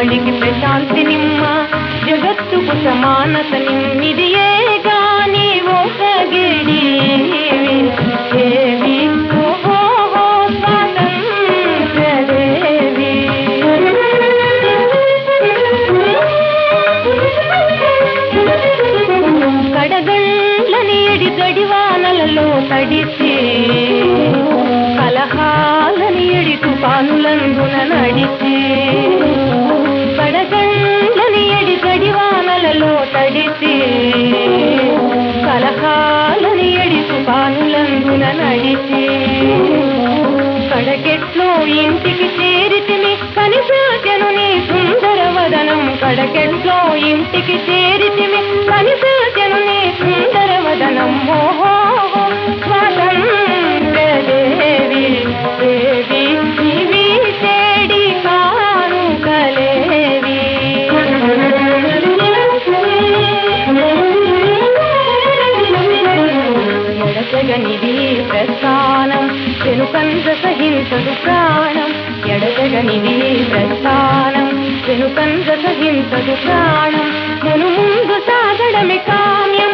బాళికి ప్రశాంతి నిమ్మ జగత్తుకు సమానత నిమ్మిదియే గాని ఒక గిడి దేవి ఓహో స్వాతంత్రదేవి కడగండ్లని ఎడి గడివానలలో తడిసి కలహాలని ఎడి తుఫానులందున నడిచి కడగండ్లని ఎడి గడివానలలో తడిసి కలహాలని ఎడి తుఫానులందున నడిచి కడకెట్లో ఇంటికి చేరితిని కనిపించను నీ సుందర వదనం కడకెట్లో ఇంటికి చేరితిమి కనిపించను నీ సుందర వదనం ఓహో స్వాతంత్రదేవి దేవి ఇవి చేడి కానుకలేవి ఎడతగనిది ప్రస్థానం వెనుకంద సహింసదు ప్రాణం ఎడతగనిది ప్రస్థానం వెనుకంద సహింసదు ప్రాణం మును ముందు సాగడమే కామ్యం